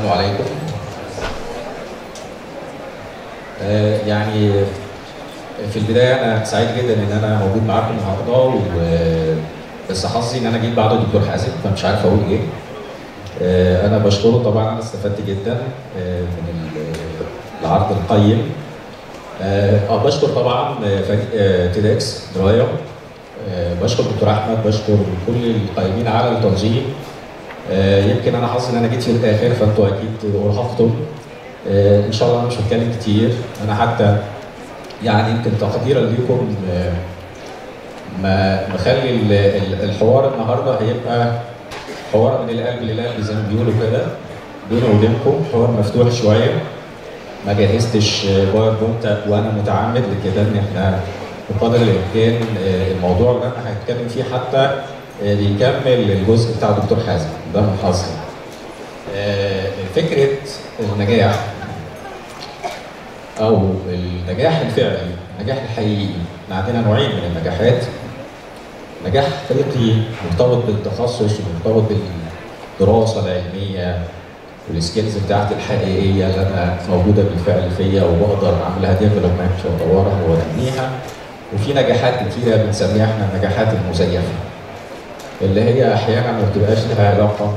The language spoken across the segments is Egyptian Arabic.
السلام عليكم آه، يعني في البدايه انا سعيد جدا ان انا موجود معاكم النهارده و بس حظي ان انا جيت بعد الدكتور حازم فمش عارف اقول ايه آه، انا بشكره طبعا انا استفدت جدا آه، من ال- العرض القيم آه آه، بشكر طبعا آه، فريق آه، تيدكس درايه آه، بشكر دكتور احمد بشكر كل القائمين على التنظيم آه، يمكن انا حظي ان انا جيت في الاخر فانتوا اكيد ارهقتم آه، ان شاء الله انا مش هتكلم كتير انا حتى يعني يمكن تقديرا ليكم آه، ما مخلي ال- ال- الحوار النهارده هيبقى حوار من القلب للقلب زي ما بيقولوا كده بيني وبينكم حوار مفتوح شويه ما جهزتش باوربوينت وانا متعمد لكده ان احنا بقدر الامكان آه، الموضوع اللي انا هتكلم فيه حتى آه، بيكمل الجزء بتاع الدكتور حازم ده من حظي. آه، فكره النجاح او النجاح الفعلي النجاح الحقيقي احنا عندنا نوعين من النجاحات نجاح حقيقي مرتبط بالتخصص ومرتبط بالدراسه العلميه والسكيلز بتاعتي الحقيقيه اللي انا موجوده بالفعل فيا وبقدر اعملها ديفلوبمنت واطورها وانميها وفي نجاحات كتيره بنسميها احنا النجاحات المزيفه اللي هي احيانا ما بتبقاش لها علاقه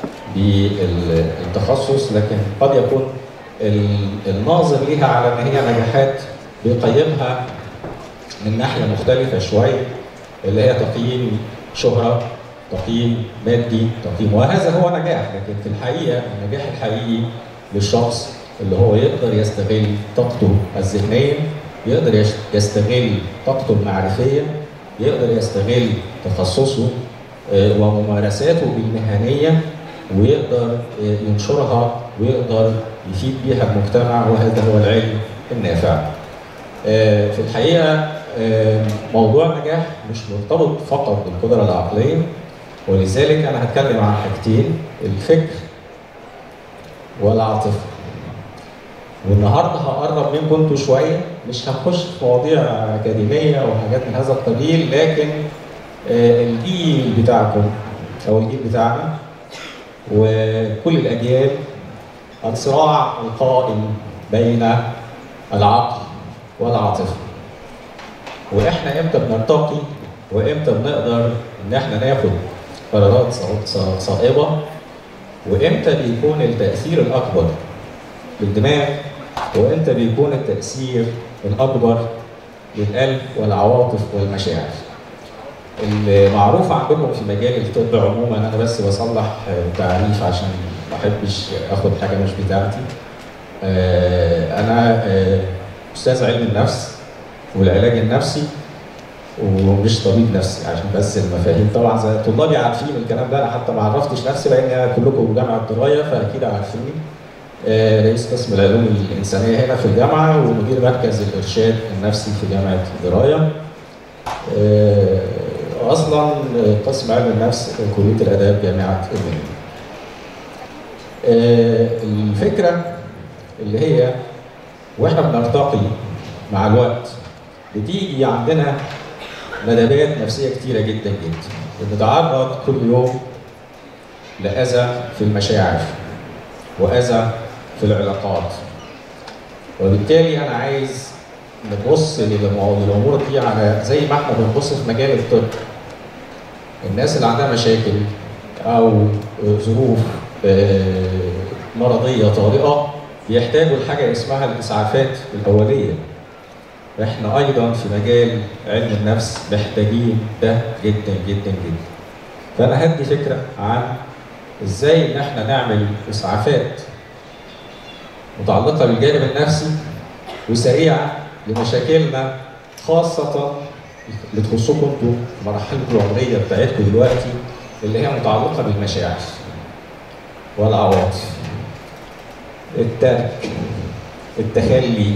بالتخصص لكن قد يكون ال- الناظر ليها على ان هي نجاحات بيقيمها من ناحيه مختلفه شويه اللي هي تقييم شهره تقييم مادي تقييم وهذا هو نجاح لكن في الحقيقه النجاح الحقيقي للشخص اللي هو يقدر يستغل طاقته الذهنيه يقدر يش- يستغل طاقته المعرفيه يقدر يستغل تخصصه آه، وممارساته المهنيه ويقدر آه، ينشرها ويقدر يفيد بيها المجتمع وهذا هو العلم النافع. آه، في الحقيقه آه، موضوع النجاح مش مرتبط فقط بالقدره العقليه ولذلك انا هتكلم عن حاجتين الفكر والعاطفه. والنهارده هقرب منكم انتوا شويه مش هنخش في مواضيع اكاديميه او حاجات من هذا القبيل لكن آه، الجيل بتاعكم او الجيل بتاعنا وكل الاجيال الصراع القائم بين العقل والعاطفه واحنا امتى بنرتقي وامتى بنقدر ان احنا ناخد قرارات ص- ص- صائبه وامتى بيكون التاثير الاكبر للدماغ وامتى بيكون التاثير الاكبر للقلب والعواطف والمشاعر المعروف عندكم في مجال الطب عموما انا بس بصلح آه، تعريف عشان ما احبش اخد حاجه مش بتاعتي آه، انا آه، استاذ علم النفس والعلاج النفسي ومش طبيب نفسي عشان بس المفاهيم طبعا زي طلابي عارفين الكلام ده انا حتى ما عرفتش نفسي لان كلكم جامعه درايه فاكيد عارفيني آه، رئيس قسم العلوم الانسانيه هنا في الجامعه ومدير مركز الارشاد النفسي في جامعه درايه آه، اصلا قسم علم النفس كليه الاداب جامعه المنيا. آه، الفكره اللي هي واحنا بنرتقي مع الوقت بتيجي عندنا ندبات نفسيه كتيره جدا جدا بنتعرض كل يوم لاذى في المشاعر واذى في العلاقات وبالتالي انا عايز نبص للمو- للامور دي على زي ما احنا بنبص في مجال الطب الناس اللي عندها مشاكل او ظروف آه، مرضيه طارئه بيحتاجوا لحاجه اسمها الاسعافات الاوليه احنا ايضا في مجال علم النفس محتاجين ده جدا جدا جدا فانا هدي فكره عن ازاي ان احنا نعمل اسعافات متعلقه بالجانب النفسي وسريعه لمشاكلنا خاصه اللي تخصكم انتوا في مراحلكم العمريه بتاعتكم دلوقتي اللي هي متعلقه بالمشاعر والعواطف الترك التخلي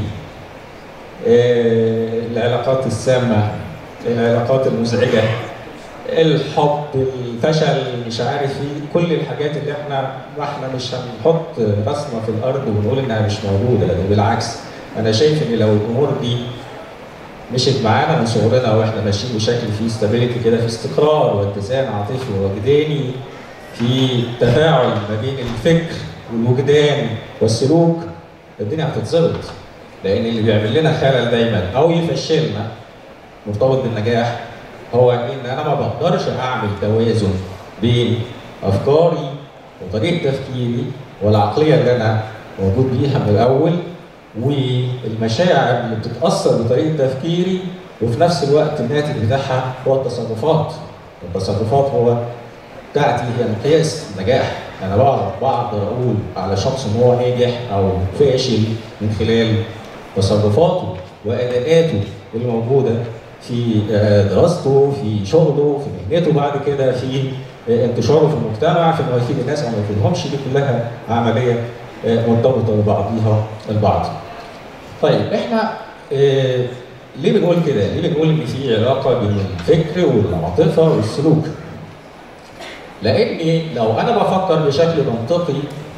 آه، العلاقات السامه العلاقات المزعجه الحب الفشل مش عارف ايه كل الحاجات اللي احنا ما احنا مش هنحط راسنا في الارض ونقول انها مش موجوده ده بالعكس انا شايف ان لو الامور دي مشيت معانا من صغرنا واحنا ماشيين بشكل فيه استابيليتي كده في استقرار واتزان عاطفي ووجداني في تفاعل ما بين الفكر والوجدان والسلوك الدنيا هتتظبط لان اللي بيعمل لنا خلل دايما او يفشلنا مرتبط بالنجاح هو ان انا ما بقدرش اعمل توازن بين افكاري وطريقه تفكيري والعقليه اللي انا موجود بيها من الاول والمشاعر اللي بتتاثر بطريقه تفكيري وفي نفس الوقت الناتج بتاعها هو التصرفات التصرفات هو بتاعتي هي مقياس نجاح انا بقدر بقدر اقول على شخص ان هو ناجح او فاشل من خلال تصرفاته واداءاته اللي موجوده في دراسته في شغله في مهنته بعد كده في انتشاره في المجتمع في انه يفيد الناس او ما يفيدهمش دي كلها عمليه مرتبطه ببعضها البعض. طيب احنا اه ليه بنقول كده؟ ليه بنقول ان في علاقه بين الفكر والعاطفه والسلوك؟ لاني لو انا بفكر بشكل منطقي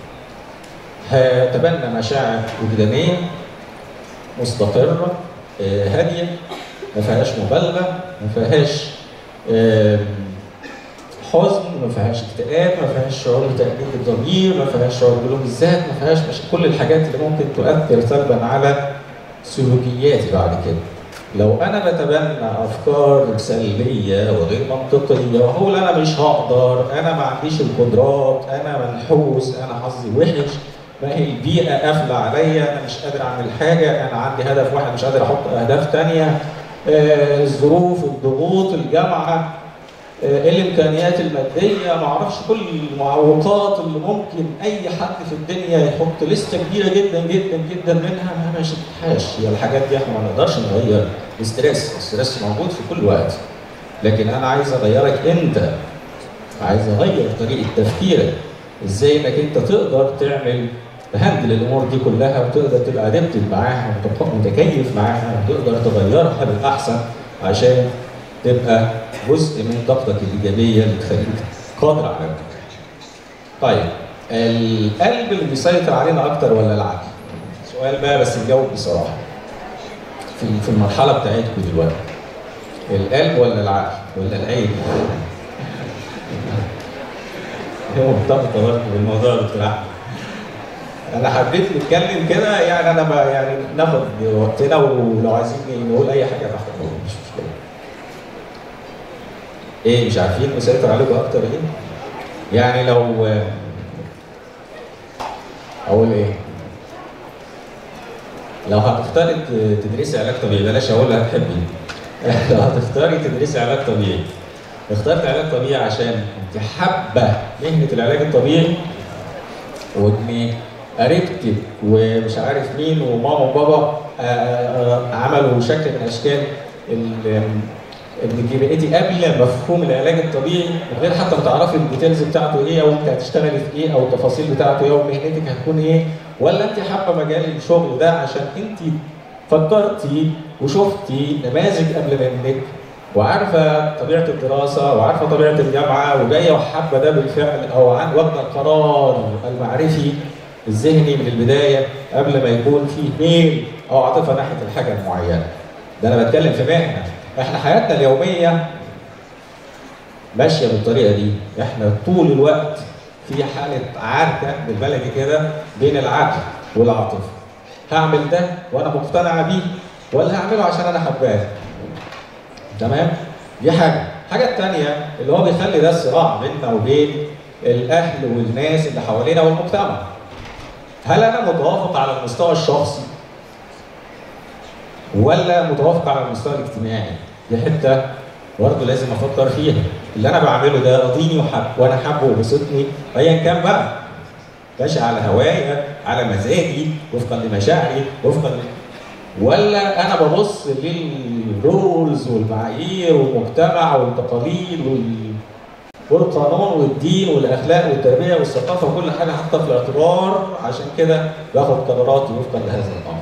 هتبنى مشاعر وجدانيه مستقره اه هاديه ما فيهاش مبالغه ما فيهاش اه حزن ما فيهاش اكتئاب ما فيهاش شعور بتأنيب الضمير ما فيهاش شعور بلوم الذات ما فيهاش مش كل الحاجات اللي ممكن تؤثر سلبا على سلوكياتي بعد كده لو انا بتبنى افكار سلبيه وغير منطقيه وهقول انا مش هقدر انا ما عنديش القدرات انا منحوس انا حظي وحش ما هي البيئه قافله عليا انا مش قادر اعمل حاجه انا عندي هدف واحد مش قادر احط اهداف ثانيه آه الظروف الضغوط الجامعه الامكانيات الماديه ما اعرفش كل المعوقات اللي ممكن اي حد في الدنيا يحط لسته كبيره جدا جدا جدا منها ما شفتهاش هي الحاجات دي احنا ما نقدرش نغير الاسترس الاسترس موجود في كل وقت لكن انا عايز اغيرك انت عايز اغير طريقه تفكيرك ازاي انك انت تقدر تعمل تهندل الامور دي كلها وتقدر تبقى ادبتد معاها ومتكيف معاها وتقدر تغيرها للاحسن عشان تبقى جزء من طاقتك الايجابيه اللي تخليك قادر على النجاح. طيب القلب اللي بيسيطر علينا اكتر ولا العقل؟ سؤال بقى بس نجاوب بصراحه. في في المرحله بتاعتكم دلوقتي. القلب ولا العقل ولا العين؟ هي مرتبطه برضه بالموضوع ده بصراحه. انا حبيت نتكلم كده يعني انا بقى يعني ناخد وقتنا ولو عايزين نقول اي حاجه تحت مش مشكله. ايه مش عارفين مسيطر عليكم اكتر ايه؟ يعني لو اقول ايه؟ لو هتختاري تدرسي علاج طبيعي بلاش اقول هتحبي لو هتختاري تدرسي علاج طبيعي اخترت علاج طبيعي عشان انت حابه مهنه العلاج الطبيعي وان قريبتك ومش عارف مين وماما وبابا عملوا شكل من اشكال انك بقيتي قابله مفهوم العلاج الطبيعي من غير حتى ما تعرفي الديتيلز بتاعته ايه او انت هتشتغلي في ايه او التفاصيل بتاعته ايه ومهنتك هتكون ايه ولا انت حابه مجال الشغل ده عشان انت فكرتي وشفتي نماذج قبل منك وعارفه طبيعه الدراسه وعارفه طبيعه الجامعه وجايه وحابه ده بالفعل او عن واخده القرار المعرفي الذهني من البدايه قبل ما يكون فيه ميل او عاطفه ناحيه الحاجه المعينه. ده انا بتكلم في مهنه احنا حياتنا اليوميه ماشيه بالطريقه دي احنا طول الوقت في حاله عركه بالبلدي كده بين العقل والعاطفه هعمل ده وانا مقتنعه بيه ولا هعمله عشان انا حباه تمام دي حاجه الحاجه الثانيه اللي هو بيخلي ده الصراع بيننا وبين الاهل والناس اللي حوالينا والمجتمع هل انا متوافق على المستوى الشخصي ولا متوافق على المستوى الاجتماعي دي حته برضه لازم افكر فيها اللي انا بعمله ده راضيني وحب وانا حابه وبسطني ايا كان بقى ماشي على هوايا على مزاجي وفقا لمشاعري وفقا ل... ولا انا ببص للرولز والمعايير والمجتمع والتقاليد وال... والقانون والدين والاخلاق والتربيه والثقافه وكل حاجه حاطه في الاعتبار عشان كده باخد قراراتي وفقا لهذا الامر.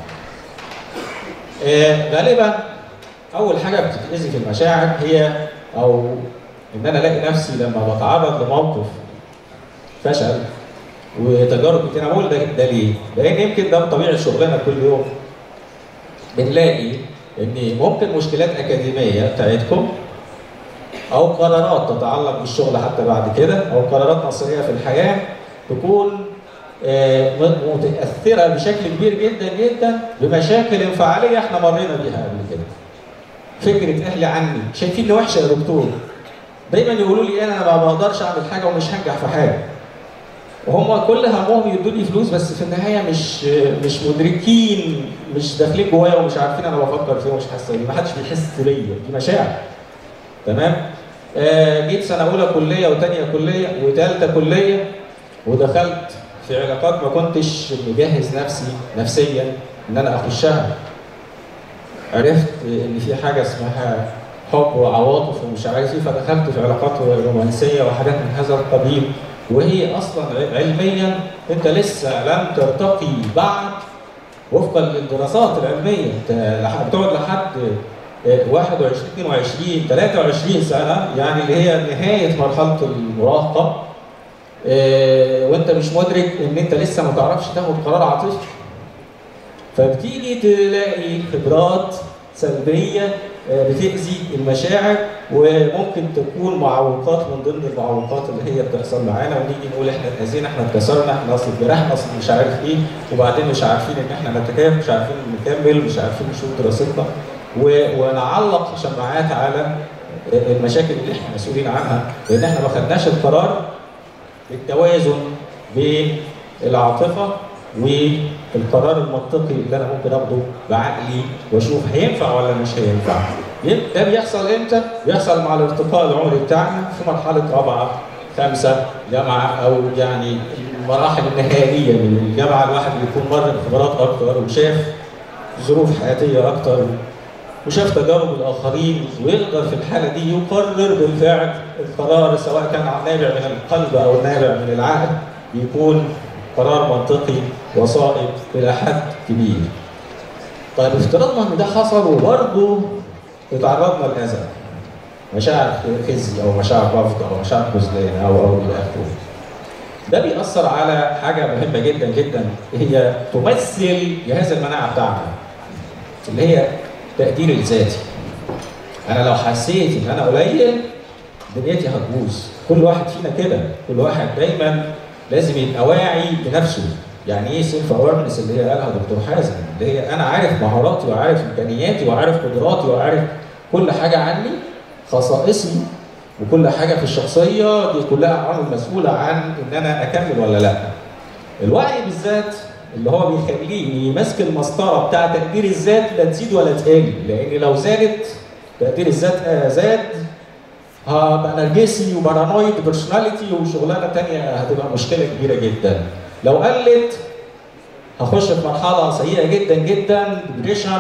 آه غالبا اول حاجه بتتاذي في المشاعر هي او ان انا الاقي نفسي لما بتعرض لموقف فشل وتجارب كتير انا بقول ده, ده ليه؟ لان يمكن ده طبيعه شغلنا كل يوم بنلاقي ان ممكن مشكلات اكاديميه بتاعتكم او قرارات تتعلق بالشغل حتى بعد كده او قرارات مصيريه في الحياه تكون آه، متاثره بشكل كبير جدا جدا بمشاكل انفعاليه احنا مرينا بيها قبل كده. فكره اهلي عني شايفيني وحشه يا دكتور. دايما يقولوا لي انا ما بقدرش اعمل حاجه ومش هنجح في حاجه. وهم كل همهم يدوا لي فلوس بس في النهايه مش مش مدركين مش داخلين جوايا ومش عارفين انا بفكر فيه ومش حاسس بيه، ما حدش بيحس بيا دي مشاعر. تمام؟ آه جيت سنه اولى كليه وثانيه كليه وثالثه كليه ودخلت في علاقات ما كنتش مجهز نفسي نفسيا ان انا اخشها. عرفت ان في حاجه اسمها حب وعواطف ومش عارف ايه فدخلت في علاقات رومانسيه وحاجات من هذا القبيل وهي اصلا علميا انت لسه لم ترتقي بعد وفقا للدراسات العلميه انت لح- بتقعد لحد آه، 21 22 23 سنه يعني اللي هي نهايه مرحله المراهقه آه، وانت مش مدرك ان انت لسه ما تعرفش تاخد قرار عاطفي فبتيجي تلاقي خبرات سلبيه آه، بتأذي المشاعر وممكن تكون معوقات من ضمن المعوقات اللي هي بتحصل معانا ونيجي نقول احنا اتأذينا احنا اتكسرنا احنا اصل جرحنا اصل مش عارف ايه وبعدين مش عارفين ان احنا نتكافئ مش عارفين نكمل مش عارفين نشوف دراستنا و- ونعلق شماعات على المشاكل اللي احنا مسؤولين عنها لان احنا ما خدناش القرار بالتوازن بين العاطفه والقرار المنطقي اللي انا ممكن اخده بعقلي واشوف هينفع ولا مش هينفع. ده بيحصل امتى؟ بيحصل مع الارتقاء العمري بتاعنا في مرحله رابعه خمسه جامعه او يعني المراحل النهائيه من الجامعه الواحد بيكون مر بخبرات اكتر وشاف ظروف حياتيه اكتر وشاف تجارب الاخرين ويقدر في الحاله دي يقرر بالفعل القرار سواء كان نابع من القلب او نابع من العقل يكون قرار منطقي وصائب الى حد كبير. طيب افترضنا ان ده حصل وبرضه اتعرضنا لاذى مشاعر خزي او مشاعر رفض او مشاعر خذلان او او الى اخره. ده بيأثر على حاجة مهمة جدا جدا هي تمثل جهاز المناعة بتاعنا اللي هي تقدير الذاتي. أنا لو حسيت إن أنا قليل دنيتي هتبوظ، كل واحد فينا كده، كل واحد دايما لازم يبقى واعي بنفسه. يعني ايه سيلف اويرنس اللي هي قالها دكتور حازم اللي هي انا عارف مهاراتي وعارف امكانياتي وعارف قدراتي وعارف كل حاجه عني خصائصي وكل حاجه في الشخصيه دي كلها عوامل مسؤوله عن ان انا اكمل ولا لا. الوعي بالذات اللي هو بيخليني ماسك المسطره بتاع تقدير الذات لا تزيد ولا تقل لان لو زادت تقدير الذات آه زاد هبقى نرجسي وبارانويد بيرسوناليتي وشغلانه تانية هتبقى مشكله كبيره جدا. لو قلت هخش في مرحله سيئه جدا جدا ديبريشن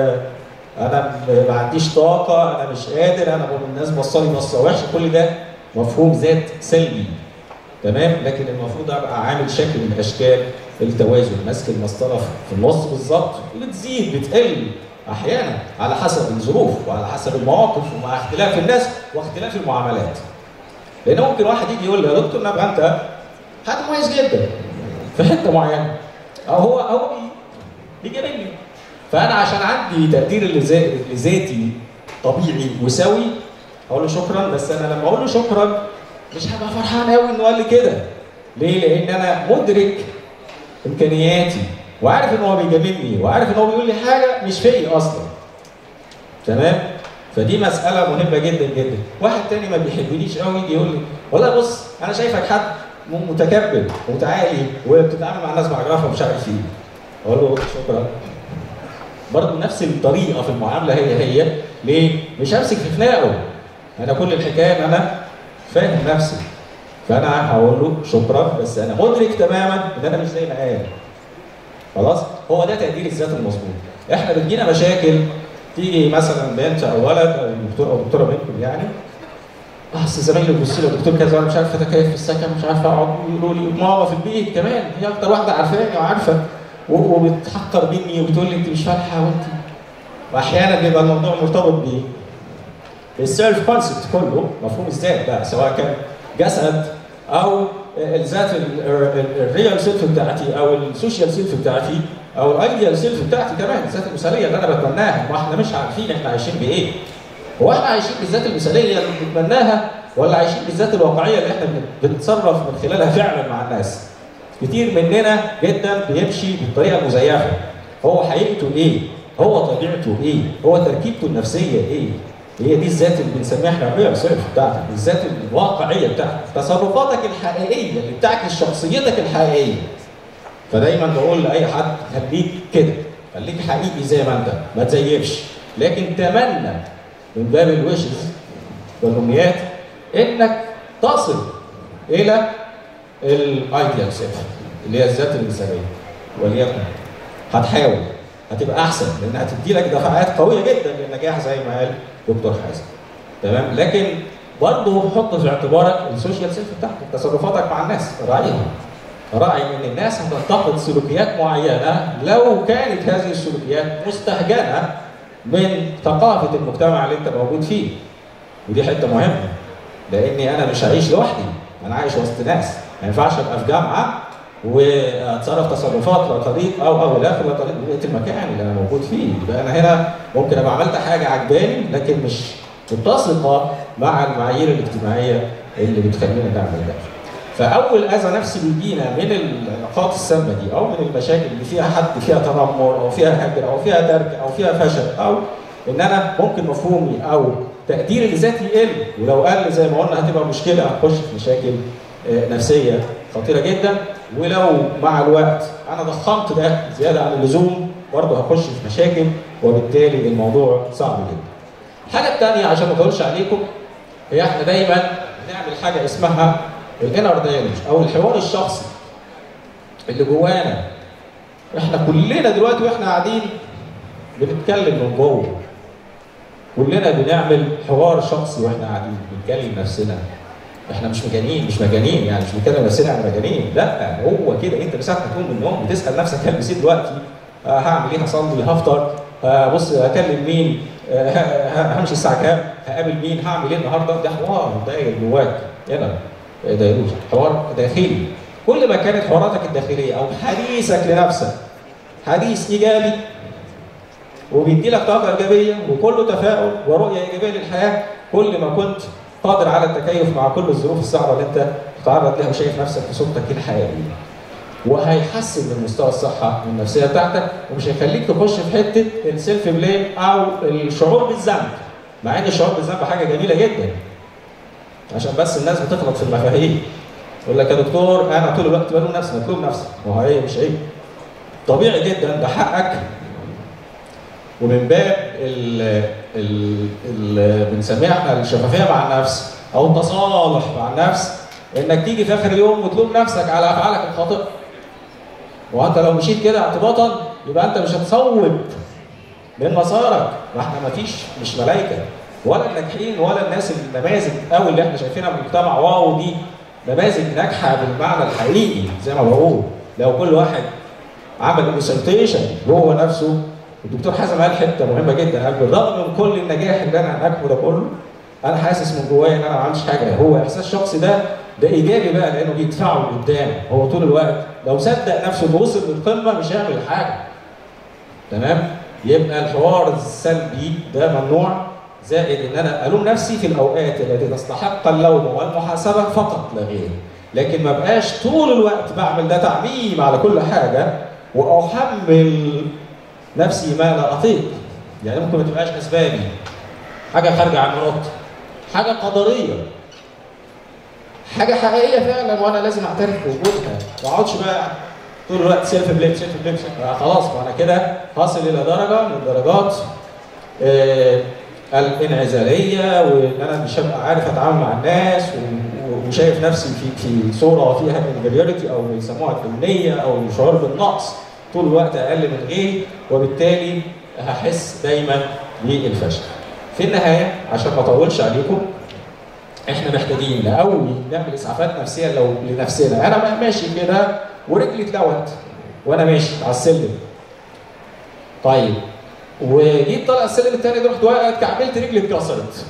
وانا ما عنديش طاقه انا مش قادر انا الناس بصلي بصه وحشه كل ده مفهوم ذات سلبي تمام لكن المفروض ابقى عامل شكل من اشكال التوازن ماسك المسطره في النص بالظبط بتزيد بتقل احيانا على حسب الظروف وعلى حسب المواقف ومع اختلاف الناس واختلاف المعاملات لان ممكن واحد يجي يقول لي يا دكتور نبقى انت حد مميز جدا في حته معينه او هو هو بيجاملني فانا عشان عندي تقدير لذاتي طبيعي وسوي اقول له شكرا بس انا لما اقول له شكرا مش هبقى فرحان قوي انه قال لي كده ليه؟ لان انا مدرك امكانياتي وعارف ان هو بيجاملني وعارف ان هو بيقول لي حاجه مش فيا اصلا تمام؟ فدي مساله مهمه جدا جدا واحد تاني ما بيحبنيش قوي يجي يقول لي والله بص انا شايفك حد متكبر ومتعالي وبتتعامل مع الناس بعجرفه ومش عارف ايه اقول له شكرا برضه نفس الطريقه في المعامله هي هي ليه؟ مش همسك في خناقه انا كل الحكايه ان انا فاهم نفسي فانا هقول له شكرا بس انا مدرك تماما ان انا مش زي ما قال خلاص هو ده تقدير الذات المظبوط احنا بتجينا مشاكل تيجي مثلا بنت او ولد او دكتور او دكتوره منكم يعني اصل زمايلي بيبصوا لي دكتور كذا وانا مش عارف اتكيف في السكن مش عارف اقعد يقولوا لي ماما في البيت كمان هي اكتر واحده عارفاني وعارفه وبتحقر مني وبتقول لي انت مش فالحه وانت واحيانا بيبقى الموضوع مرتبط بايه؟ السيلف كونسبت كله مفهوم الذات بقى سواء كان جسد او الذات الريال سيلف بتاعتي او السوشيال سيلف بتاعتي او الايديال سيلف بتاعتي كمان الذات المثاليه اللي انا بتمناها ما احنا مش عارفين احنا عايشين بايه هو احنا عايشين بالذات المثاليه اللي بنتمناها ولا عايشين بالذات الواقعيه اللي احنا بنتصرف من خلالها فعلا مع الناس كتير مننا جدا بيمشي بالطريقه المزيفه هو حقيقته ايه؟ هو طبيعته ايه؟ هو تركيبته النفسيه ايه؟ هي دي الذات اللي بنسميها احنا الريال سيلف بتاعتك، الذات الواقعيه بتاعتك، تصرفاتك الحقيقيه اللي بتعكس شخصيتك الحقيقيه. فدايما بقول لاي حد خليك كده، خليك حقيقي زي ما انت، ما تزيفش، لكن تمنى من باب الوشز والامنيات انك تصل الى الايديال سيلف اللي هي الذات المثاليه وليكن هتحاول هتبقى احسن لان هتدي لك دفعات قويه جدا للنجاح زي ما قال دكتور حازم تمام لكن برضه حط في اعتبارك السوشيال سيلف بتاعتك تصرفاتك مع الناس راعيها راعي ان الناس هتنتقد سلوكيات معينه لو كانت هذه السلوكيات مستهجنه من ثقافه المجتمع اللي انت موجود فيه ودي حته مهمه لاني انا مش هعيش لوحدي انا عايش وسط ناس ما ينفعش ابقى في جامعه واتصرف تصرفات لا تليق او او الى اخره لا تليق ببيئه المكان اللي انا موجود فيه يبقى انا هنا ممكن ابقى عملت حاجه عجباني لكن مش متسقه مع المعايير الاجتماعيه اللي بتخلينا نعمل ده. فاول اذى نفسي بيجينا من العلاقات السامه دي او من المشاكل اللي فيها حد فيها تنمر او فيها هجر او فيها ترك او فيها فشل او ان انا ممكن مفهومي او تقديري لذاتي يقل ولو قل زي ما قلنا هتبقى مشكله هخش في مشاكل نفسيه خطيره جدا ولو مع الوقت انا ضخمت ده زياده عن اللزوم برضه هخش في مشاكل وبالتالي الموضوع صعب جدا. الحاجه الثانيه عشان ما اطولش عليكم هي احنا دايما بنعمل حاجه اسمها الانر دايلوج او الحوار الشخصي اللي جوانا احنا كلنا دلوقتي واحنا قاعدين بنتكلم من جوه كلنا بنعمل حوار شخصي واحنا قاعدين بنكلم نفسنا احنا مش مجانين مش مجانين يعني مش بنتكلم نفسنا عن مجانين لا هو كده انت ساعه ما تقوم من النوم بتسال نفسك هلبس دلوقتي آه هعمل ايه هصلي هفطر آه بص هكلم مين آه همشي الساعه كام هقابل مين هعمل ايه النهارده ده حوار داير جواك هنا دايروش حوار داخلي كل ما كانت حواراتك الداخليه او حديثك لنفسك حديث ايجابي وبيدي لك طاقه ايجابيه وكله تفاؤل ورؤيه ايجابيه للحياه كل ما كنت قادر على التكيف مع كل الظروف الصعبه اللي انت بتتعرض لها وشايف نفسك في صورتك الحقيقيه. وهيحسن من مستوى الصحه النفسيه بتاعتك ومش هيخليك تخش في حته السيلف بليم او الشعور بالذنب. مع ان الشعور بالذنب حاجه جميله جدا. عشان بس الناس بتغلط في المفاهيم. يقول لك يا دكتور انا طول الوقت بلوم نفسي ما تلوم نفسك ما هو هي مش عيب. طبيعي جدا ده حقك ومن باب اللي بنسميها احنا الشفافيه مع النفس او التصالح مع النفس انك تيجي في اخر اليوم وتلوم نفسك على افعالك الخاطئه. وانت لو مشيت كده اعتباطا يبقى انت مش هتصوب من مسارك ما احنا ما فيش مش ملائكه ولا الناجحين ولا الناس النماذج قوي اللي احنا شايفينها في المجتمع واو دي نماذج ناجحه بالمعنى الحقيقي زي ما بقول لو كل واحد عمل انسلتيشن جوه نفسه الدكتور حازم قال حته مهمه جدا قال بالرغم من كل النجاح اللي انا ناجحه ده كله انا حاسس من جوايا ان انا ما عملتش حاجه هو احساس شخصي ده ده ايجابي بقى لانه بيدفعه لقدام هو طول الوقت لو صدق نفسه انه وصل للقمه مش هيعمل حاجه تمام يبقى الحوار السلبي ده ممنوع زائد ان انا الوم نفسي في الاوقات التي تستحق اللوم والمحاسبه فقط لا غير لكن ما بقاش طول الوقت بعمل ده تعميم على كل حاجه واحمل نفسي ما لا اطيق يعني ممكن ما تبقاش اسبابي حاجه خارجه عن ارادتي حاجه قدريه حاجه حقيقيه فعلا وانا لازم اعترف بوجودها ما اقعدش بقى طول الوقت سيلف بليم سيلف بليم خلاص ما انا كده هصل الى درجه من درجات آه الانعزاليه وان انا مش هبقى عارف اتعامل مع الناس وشايف نفسي في في صوره فيها انفيريورتي او بيسموها الدونيه او الشعور بالنقص طول الوقت اقل من غيري وبالتالي هحس دايما بالفشل. في النهايه عشان ما اطولش عليكم احنا محتاجين نقوي نعمل اسعافات نفسيه لو لنفسنا انا ماشي كده ورجلي اتلوت وانا ماشي على السلم. طيب وجيت طالع السلم الثاني ده رحت واقع كعبلت رجلي اتكسرت.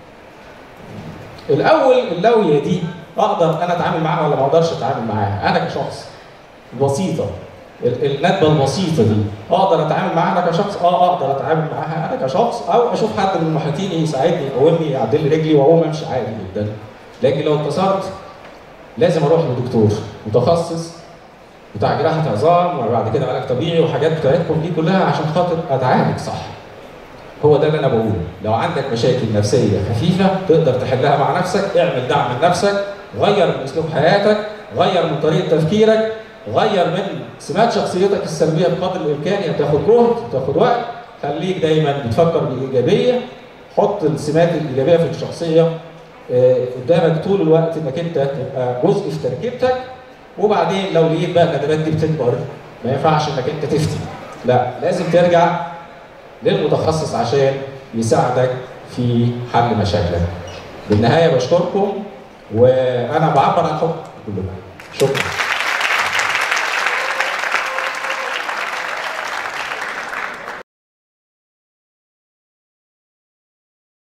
الاول اللويه دي اقدر انا اتعامل معاها ولا ما اقدرش اتعامل معاها انا كشخص بسيطه الندبه البسيطه دي اقدر اتعامل معاها انا كشخص اه اقدر اتعامل معاها انا كشخص او اشوف حد من المحيطين يساعدني يقومني يعدل لي رجلي واقوم امشي عادي جدا لكن لو اتكسرت لازم اروح لدكتور متخصص بتاع جراحه عظام وبعد كده علاج طبيعي وحاجات بتاعتكم دي كلها عشان خاطر اتعالج صح هو ده اللي انا بقوله لو عندك مشاكل نفسيه خفيفه تقدر تحلها مع نفسك اعمل دعم لنفسك غير من اسلوب حياتك غير من طريقه تفكيرك غير من سمات شخصيتك السلبيه بقدر الامكان يعني بتاخد جهد بتاخد وقت خليك دايما بتفكر بايجابيه حط السمات الايجابيه في الشخصيه آه، قدامك طول الوقت انك انت تبقى جزء في تركيبتك وبعدين لو لقيت بقى الندبات دي بتكبر ما ينفعش انك انت تفتي لا لازم ترجع للمتخصص عشان يساعدك في حل مشاكلك بالنهايه بشكركم وانا بعبر عن حب كلكم شكرا